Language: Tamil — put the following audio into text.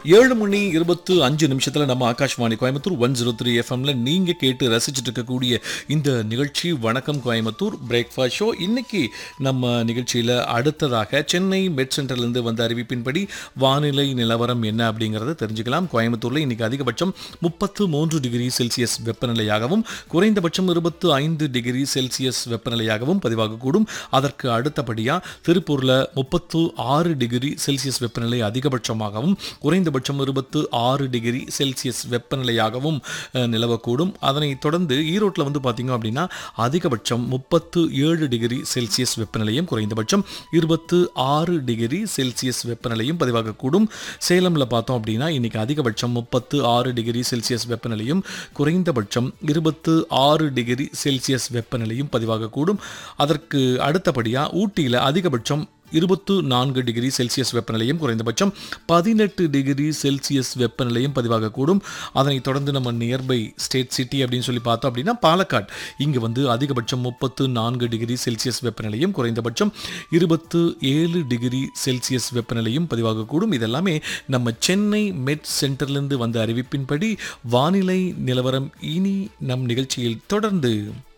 ஏழு மணி இருபத்து அஞ்சு நிமிஷத்துல நம்ம Akashvani Coimbatore one zero three எஃப்எம்ல நீங்க கேட்டு ரசிச்சுட்டு இருக்கக்கூடிய இந்த நிகழ்ச்சி வணக்கம் கோயம்புத்தூர் பிரேக்ஃபாஸ்ட் ஷோ இன்னைக்கு நம்ம நிகழ்ச்சியில அடுத்ததாக சென்னை மெட் சென்டர்லேருந்து வந்த அறிவிப்பின்படி வானிலை நிலவரம் என்ன அப்படிங்கறத தெரிஞ்சுக்கலாம் கோயம்புத்தூர்ல இன்னைக்கு அதிகபட்சம் முப்பத்து மூன்று டிகிரி செல்சியஸ் வெப்பநிலையாகவும் குறைந்தபட்சம் இருபத்து ஐந்து டிகிரி செல்சியஸ் வெப்பநிலையாகவும் பதிவாகக்கூடும் அதற்கு அடுத்தபடியா திருப்பூர்ல முப்பத்து ஆறு டிகிரி செல்சியஸ் வெப்பநிலை அதிகபட்சமாகவும் குறைந்தபட்சம் இருபத்து ஆறு டிகிரி செல்சியஸ் வெப்பநிலையாகவும் அஹ், நிலவக்கூடும் அதனைத் தொடர்ந்து ஈரோட்டில் வந்து பார்த்தீங்க அப்படின்னா அதிகபட்சம் முப்பத்து ஏழு டிகிரி செல்சியஸ் வெப்பநிலையும் குறைந்தபட்சம் இருபத்து ஆறு டிகிரி செல்சியஸ் வெப்பநிலையும் பதிவாகக்கூடும் சேலமில் பார்த்தோம் அப்படின்னா இன்னைக்கு அதிகபட்சம் முப்பத்து ஆறு டிகிரி செல்சியஸ் வெப்பநிலையும் குறைந்தபட்சம் இருபத்து ஆறு டிகிரி செல்சியஸ் வெப்பநிலையும் பதிவாகக்கூடும் அதற்கு அடுத்தபடியாக ஊட்டியில் அதிகபட்சம் இருபத்து நான்கு டிகிரி செல்சியஸ் வெப்பநிலையும் குறைந்தபட்சம் பதினெட்டு டிகிரி செல்சியஸ் வெப்பநிலையும் பதிவாகக்கூடும் அதனைத் தொடர்ந்து நம்ம நியர்பை ஸ்டேட் சிட்டி அப்படின்னு சொல்லி பார்த்தோம் அப்படின்னா பாலக்காட் இங்கே வந்து அதிகபட்சம் முப்பத்து நான்கு டிகிரி செல்சியஸ் வெப்பநிலையும் குறைந்தபட்சம் இருபத்து ஏழு டிகிரி செல்சியஸ் வெப்பநிலையும் பதிவாகக்கூடும் இதெல்லாமே நம்ம சென்னை மெட் சென்டர்லேருந்து வந்த அறிவிப்பின்படி வானிலை நிலவரம் இனி நம் நிகழ்ச்சியில் தொடர்ந்து